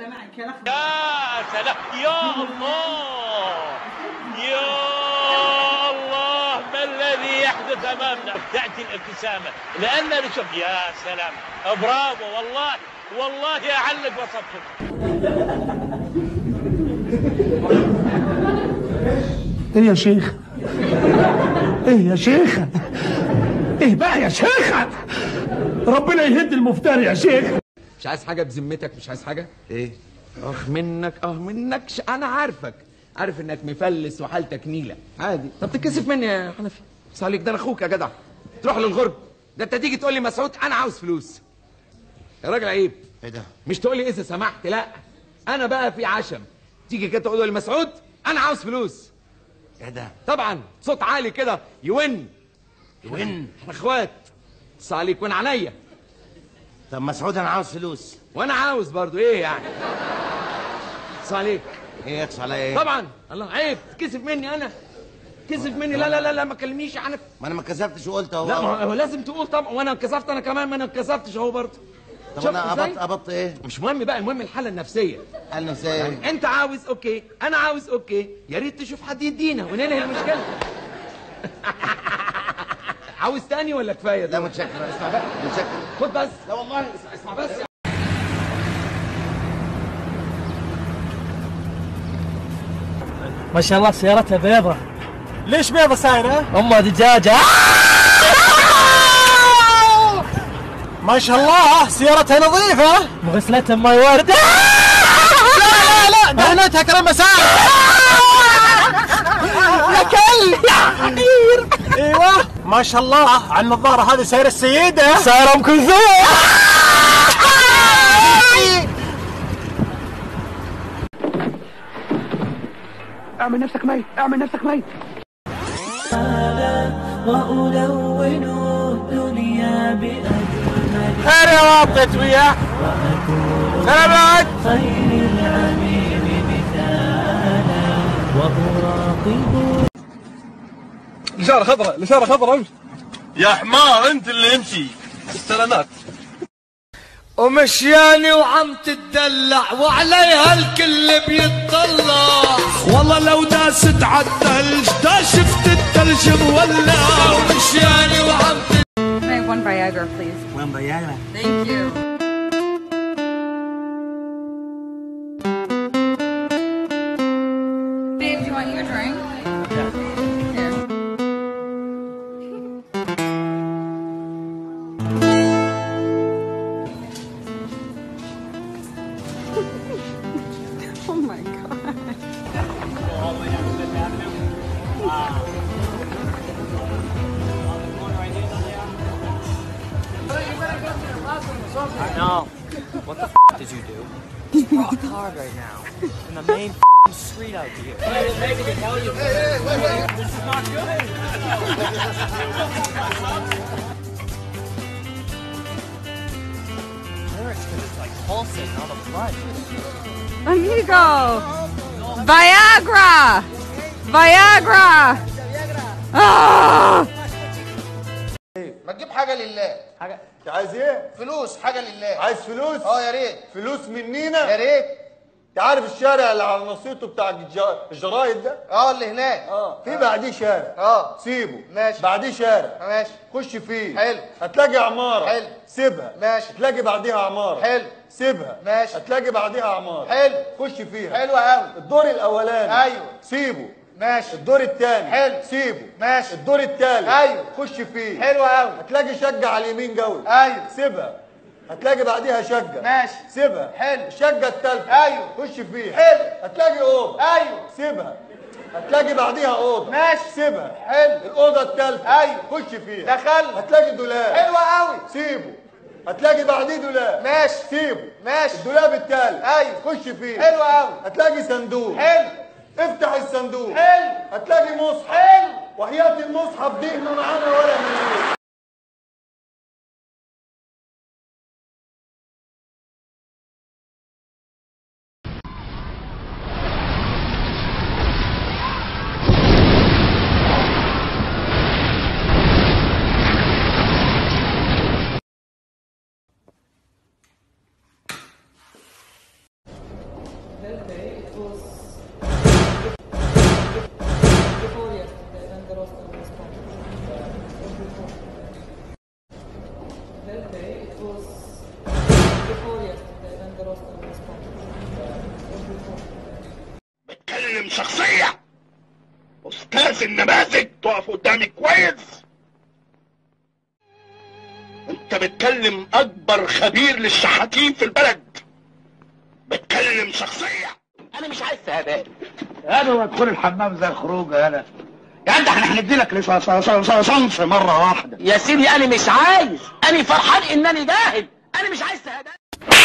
معك يا لخبط يا سلام يا الله يا الله ما الذي يحدث امامنا تاتي الابتسامه لان نشوف يا سلام برافو والله والله اعلق وصفك ايه يا شيخ ايه يا شيخ ايه بقى يا شيخ ربنا يهد المفتري يا شيخ مش عايز حاجه بذمتك مش عايز حاجه ايه اخ منك اه منك ش... انا عارفك عارف انك مفلس وحالتك نيله عادي طب تتكسف مني يا حنفي بس عليك ده انا اخوك يا جدع تروح للغرب ده انت تيجي تقول لي مسعود انا عاوز فلوس يا راجل عيب ايه ده؟ مش تقول لي اذا سمحت لا انا بقى في عشم تيجي كده تقول لي مسعود انا عاوز فلوس ايه ده؟ طبعا صوت عالي كده يون وين؟ احنا اخوات بص عليك وين عينيا طب مسعود انا عاوز فلوس وانا عاوز برضو ايه يعني بص عليك ايه يقص عليا ايه؟ طبعا الله عيب تكسف مني انا كسف مني لا لا لا لا ما كلمنيش يا حنف ما انا ما كذبتش وقلت اهو لا ما هو لازم تقول طبعا وانا كسفت انا كمان ما انا كسفتش اهو برضه طب شفت انا إزاي؟ ابط ابط ايه؟ مش مهم بقى المهم الحاله النفسيه قال ازاي؟ يعني انت عاوز اوكي انا عاوز اوكي يا ريت تشوف حد يدينا وننهي المشكله عاوز تاني ولا كفايه لا ده متشكر اسمع بقى متشكر خد بس لا والله اسمع, اسمع بس ما شاء الله سيارتها بيضة ليش بيضة سايرة؟ أمها دجاجة ما شاء الله سيارتها نظيفة مغسلتها بماي وردة لا لا لا دهنتها كرم مساء يا كلب يا حقير ايوه ما شاء الله على النظارة هذه سايرة السيدة سايرة ام كلثوم اعمل نفسك ميت اعمل نفسك ميت وألون الدنيا بأجمل انا وطيت وياه سلامات خير العميل مثالا وأراقب الإشارة خضراء الإشارة خضراء امشي يا حمار انت اللي امشي استلانات ومشياني وعم تدلع وعليها الكل بيتطلع والله لو داست عالثلج دا شفت الثلج مولع ومشياني وعم Can I have one Viagra, please? One Viagra. Thank you. Babe, do you want your drink? Here. oh my god. I know. What the f- did you do? Just rock hard right now. In the main f- street out here. This is not good. Hurts because it's like pulsating all the blood. Amigo! Viagra! Viagra! Ah! ما تجيب حاجه لله انت عايز ايه؟ فلوس حاجه لله عايز فلوس؟ اه يا ريت فلوس يا منينا؟ ريت انت عارف الشارع اللي على نصيته بتاع الج- الجرايد ده؟ اه اللي هناك اه في بعديه شارع اه سيبه ماشي. بعديه شارع ماشي خش فيه حلو. هتلاقي عمارة حلو. سيبها ماشي. هتلاقي بعديها عمارة حلو. سيبها ماشي. هتلاقي بعديها عمارة حلو. خش فيها حلو قوي الدور الأولاني أيوه. سيبه ماشي الدور الثاني حلو. سيبه ماشي. الدور الثالث أيوه. خش فيه حلو قوي هتلاقي شقة على اليمين قوي ايوه سيبها هتلاقي بعديها شقة ماشي. سيبها حلو. الشقة الثالثة أيوه. خش فيها حلو. هتلاقي أوضة ايوه سيبها هتلاقي بعديها أوضة ماشي. سيبها حلو. الأوضة الثالثة أيوه. خش فيها دخلت. هتلاقي دولاب حلو قوي سيبه هتلاقي بعديه دولاب ماشي سيبه ماشي الدولاب الثالث أيوه. خش فيه حلو قوي هتلاقي صندوق حلو افتح الصندوق حلو هتلاقي مصحف حلو وحياة المصحف دي ما معانا ولا مليون بتكلم شخصية أستاذ النماذج تقف قدامي كويس أنت بتكلم أكبر خبير للشحاتين في البلد بتكلم شخصية انا مش عايز سهبات انا وادخل الحمام زي الخروج انا يا ده احنا هندي لك صنف مره واحده يا سيدي انا مش عايز انا فرحان انني جاهد انا مش عايز سهبات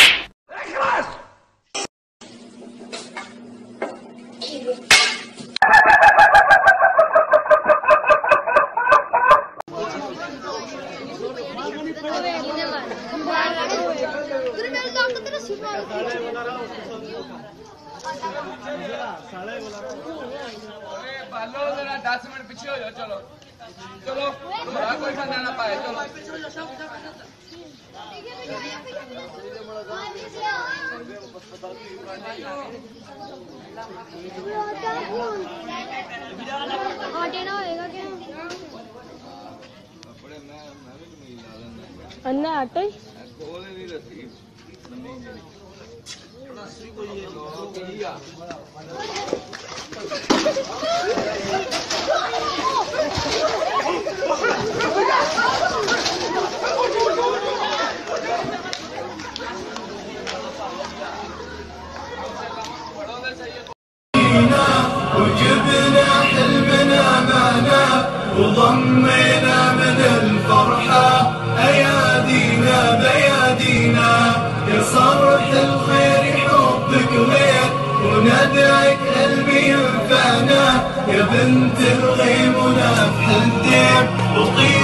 दस मिनट पीछे हो जाओ चलो चलो बड़ा कोई खाना ना पाए चलो अन्ना आटा ही وجبنا حلمنا معنا وضمينا من الفرحة أيادينا بيادينا يا صرح الخير حبك غير وندعك قلبي ينفعنا يا بنت الغيم ونفح الديب وطيب